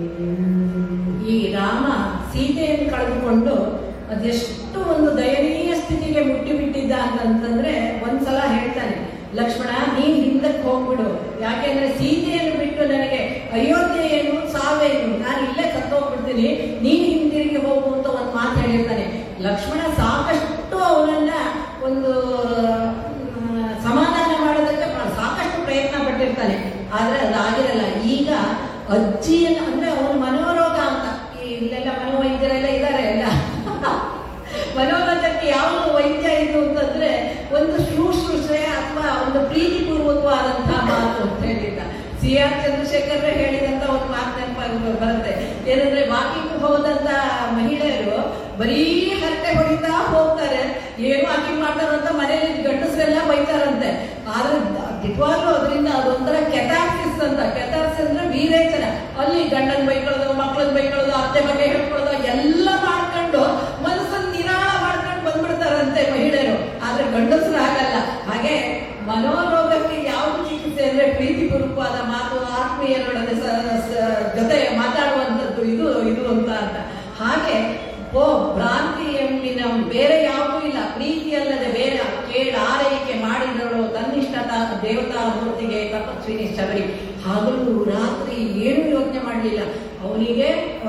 ಈ ರಾಮ ಸೀತೆಯನ್ನು ಕಳೆದುಕೊಂಡು ಅದೆಷ್ಟು ಒಂದು ದಯನೀಯ ಸ್ಥಿತಿಗೆ ಮುಟ್ಟಿಬಿಟ್ಟಿದ್ದ ಅಂತಂತಂದ್ರೆ ಒಂದ್ಸಲ ಹೇಳ್ತಾನೆ ಲಕ್ಷ್ಮಣ ನೀನ್ ಹಿಂದಕ್ಕೆ ಹೋಗ್ಬಿಡು ಯಾಕೆಂದ್ರೆ ಸೀತೆಯನ್ನು ಬಿಟ್ಟು ನನಗೆ ಅಯೋಧ್ಯೆ ಏನು ಸಾವೇನು ನಾನು ಇಲ್ಲೇ ಸತ್ತೋಗ್ಬಿಡ್ತೀನಿ ನೀನ್ ಹಿಂದಿರುಗಿ ಹೋಗು ಅಂತ ಒಂದು ಮಾತು ಹೇಳಿರ್ತಾನೆ ಲಕ್ಷ್ಮಣ ಸಾಕಷ್ಟು ಅವನನ್ನ ಒಂದು ಮ್, ಸಮಾಧಾನ ಮಾಡೋದಕ್ಕೆ ಪ್ರ- ಸಾಕಷ್ಟು ಪ್ರಯತ್ನ ಪಟ್ಟಿರ್ತಾನೆ ಆದ್ರೆ ಅದಾಗಿರಲ್ಲ ಈಗ ಅಜ್ಜಿಯನ್ನ ಅಂದ್ರೆ ಅವನ ಮನೋರೋಗ ಅಂತ ಈ ಇಲ್ಲೆಲ್ಲ ಮನೋವೈದ್ಯರೆಲ್ಲ ಇದ್ದಾರೆ ಎಲ್ಲ ಮನೋರೋಗಕ್ಕೆ ಯಾವುದು ವೈದ್ಯ ಇದು ಅಂತಂದ್ರೆ ಒಂದು ಶುಶ್ರೂಷೆ ಅಥವಾ ಒಂದು ಪ್ರೀತಿಪೂರ್ವಕವಾದಂತಹ ಮಾತು ಅಂತ ಹೇಳಿದ್ದ ಸಿ ಆರ್ ಚಂದ್ರಶೇಖರ್ ಹೇಳಿದಂತ ಒಂದು ಮಾತು ನೆನಪಾಗಿ ಬರುತ್ತೆ ಏನಂದ್ರೆ ವಾಕಿಂಗ್ ಹೋದಂತ ಮಹಿಳೆಯರು ಬರೀ ಹರಟೆ ಹೊಡಿತಾ ಹೋಗ್ತಾರೆ ಏನು ವಾಕಿಂಗ್ ಮಾಡ್ತಾರಂತ ಮನೇಲಿ ಗಂಡಸರೆಲ್ಲ ಬೈತಾರಂತೆ ಆದ್ರೆ ನಿಜವಾಗ್ಲೂ ಅದರಿಂದ ಅದೊಂಥರ ಕೆಟಾಕ್ಸಿಸ್ ಅಂತ ಕೆಟಾಕ್ಸಿಸ್ ಅಂದ್ರೆ ವೀರೇಚನ ಅಲ್ಲಿ ಗಂಡನ್ ಬೈಕೊಳ್ಳೋದು ಮಕ್ಕಳನ್ನ ಬೈಕೊಳ್ಳೋದು ಅತ್ತೆ ಬಗ್ಗೆ ಹೇಳ್ಕೊಳ್ಳೋದು ಎಲ್ಲ ಮಾಡ್ಕೊಂಡು ಮನಸ್ಸನ್ನ ನಿರಾಳ ಮಾಡ್ಕೊಂಡು ಬಂದ್ಬಿಡ್ತಾರಂತೆ ಮಹಿಳೆಯರು ಆದ್ರೆ ಗಂಡಸರು ಆಗಲ್ಲ ಹಾಗೆ ಮನೋರೋಗಕ್ಕೆ ಯಾವುದು ಚಿಕಿತ್ಸೆ ಅಂದ್ರೆ ಪ್ರೀತಿಪೂರ್ವಕವಾದ ಮಾತು ಆತ್ಮೀಯರೊಡನೆ ಸ- ಸ- ಜೊತೆ ಮಾತಾಡುವಂಥದ್ದು ಇದು ಇದು ಅಂತ ಅಂತ ಹಾಗೆ ಓ ಭ್ರಾಂತಿ ಎಂಬಿನ ಬೇರೆ ಯಾವುದೂ ಇಲ್ಲ ಪ್ರೀತಿ ಅಲ್ಲದೆ ಬೇರೆ ಕೇಳ ಆರೈಕೆ ಮಾಡಿದಳು ತನ್ನಿಷ್ಠ ತಾ- ದೇವತಾ ಮೂರ್ತಿಗೆ ತಪಸ್ವಿನಿ ಶಬರಿ ಹಗಲು ರಾತ್ರಿ ಏನು ಯೋಚನೆ ಮಾಡಲಿಲ್ಲ ಅವನಿಗೆ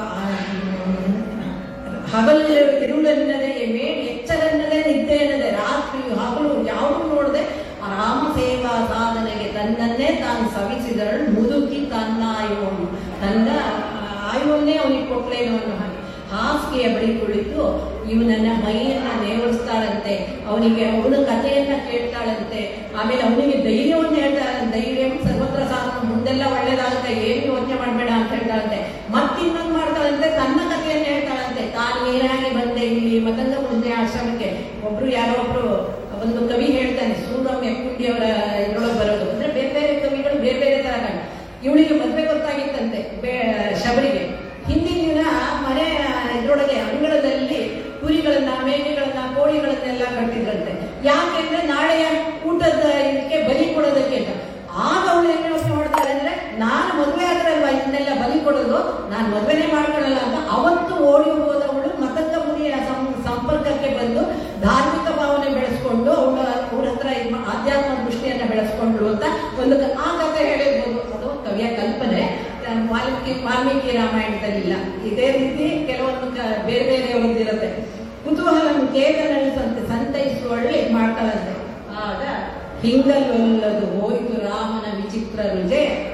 ಹಗಲು ಇರುಳೆನ್ನದೆ ಮೇ ಎಚ್ಚರನ್ನದೆ ನಿದ್ದೆ ಎನ್ನದೆ ರಾತ್ರಿ ಹಗಲು ಯಾವುದು ನೋಡದೆ ರಾಮ ಸೇವಾ ಸಾಧನೆಗೆ ತನ್ನನ್ನೇ ತಾನು ಸವಿಸಿದಳು ಮುದುಕಿ ತನ್ನ ಆಯುವನ್ನು ತನ್ನ ಆಯುವನ್ನೇ ಅವನಿಗೆ ಕೊಟ್ಲೇನೋ ಅನ್ನೋ ಹಾಗೆ ಹಾಸಿಗೆಯ ಬಳಿ ಕುಳಿತು ಇವನನ್ನ ಮೈಯನ್ನ ನೇವರಿಸ್ತಾಳಂತೆ ಅವನಿಗೆ ಅವನ ಕಥೆಯನ್ನ ಕೇಳ್ತಾಳಂತೆ ಆಮೇಲೆ ಅವನಿಗೆ ಧೈರ್ಯವನ್ನು ಹೇಳ್ತಾಳಂತೆ ಧೈರ್ಯ ಸರ್ವತ್ರ ಸಾಧನ ಮುಂದೆಲ್ಲ ಒಳ್ಳೇದಾಗುತ್ತೆ ಏನು ಯೋಚನೆ ಮಾಡಬೇಡ ಅಂತ ಹೇಳ್ತಾಳಂತೆ ಮತ್ತಿನ್ನೊಂದು ಮಾಡ್ತಾಳಂತೆ ತನ್ನ ಕಥೆಯನ್ನ ಹೇಳ್ತಾಳಂತೆ ತಾನು ಏನಾಗಿ ಬಂದೆ ಇಲ್ಲಿ ಮತಂಗ ಮುಂದೆ ಆಶ್ರಮಕ್ಕೆ ಒಬ್ರು ಯಾರೋ ಒಬ್ರು ಒಂದು ಕವಿ ಹೇಳ್ತಾನೆ ಸೂರಮ್ ಎಕ್ಕುಂಡಿ ಅವರ ಇದ್ರೊಳಗೆ ಬರೋದು ಅಂದ್ರೆ ಬೇರೆ ಬೇರೆ ಕವಿಗಳು ಬೇರೆ ಬೇರೆ ತರ ಕಂಡು ಇವಳಿಗೆ ಮದ್ವೆ ಗೊತ್ತಾಗಿತ್ತಂತೆ ಬೇ- ಶಬರಿಗೆ ಹಿಂದಿನ ದಿನ ಮನೆ ಇದ್ರೊಳಗೆ ಅಂಗಳದಲ್ಲಿ ಕುರಿಗಳನ್ನ ಮೇಕೆಗಳನ್ನ ಕೋಳಿಗಳನ್ನೆಲ್ಲ ಕಟ್ಟಿದ್ರಂತೆ ಯಾಕೆಂದ್ರೆ ನಾಳೆಯ ಊಟದ ಇದಕ್ಕೆ ಬಲಿ ಕೊಡೋದಕ್ಕೆ ಅಂತ ಆಗ ಅವಳು ಏನ್ ಯೋಚನೆ ಮಾಡ್ತಾರೆ ಅಂದ್ರೆ ನಾನು ಮದುವೆ ಆದ್ರಲ್ವಾ ಇದನ್ನೆಲ್ಲ ಬಲಿ ಕೊಡೋದು ನಾನು ಮದುವೆನೇ ಮಾಡ್ಕೊಳ್ಳಲ್ಲ ಅಂತ ಅವತ್ತು ಓಡಿ ಹೋದವಳು ಮತಂಗ ಮುನಿಯ ಸಂ- ಸಂಪರ್ಕಕ್ಕೆ ಬಂದು ಧಾರ್ಮಿಕ ಭಾವನೆ ಬೆಳೆಸ್ಕೊಂಡು ಅವಳ ಅವ್ರ ಹತ್ರ ಇದ್ ಮಾ- ಆಧ್ಯಾತ್ಮ ದೃಷ್ಟಿಯನ್ನ ಬೆಳೆಸ್ಕೊಂಡ್ರು ಅಂತ ಒಂದು ಕ- ಆ ಕಥೆ ಹೇಳಿರ್ಬೋದು ಅದು ಕವಿಯ ಕಲ್ಪನೆ ಆ, ವಾಲ್ಮೀಕಿ ವಾಲ್ಮೀಕಿ ರಾಮಾಯಣದಲ್ಲಿಲ್ಲ ಇದೇ ರೀತಿ ಕೆಲವೊಂದು ಕ- ಬೇರೆ ಬೇರೆ ಒಂದಿರುತ್ತೆ ಕುತೂಹಲ ಕೇತನಳಿಸಂತೆ ಸಂತೈಸುವಳ್ಳಿ ಮಾಡ್ತಾಳಂತೆ ಆಗ ಹಿಂಗಲ್ಲೊಲ್ಲದು ಹೋಯಿತು ರಾಮನ ವಿಚಿತ್ರ ರುಜೆ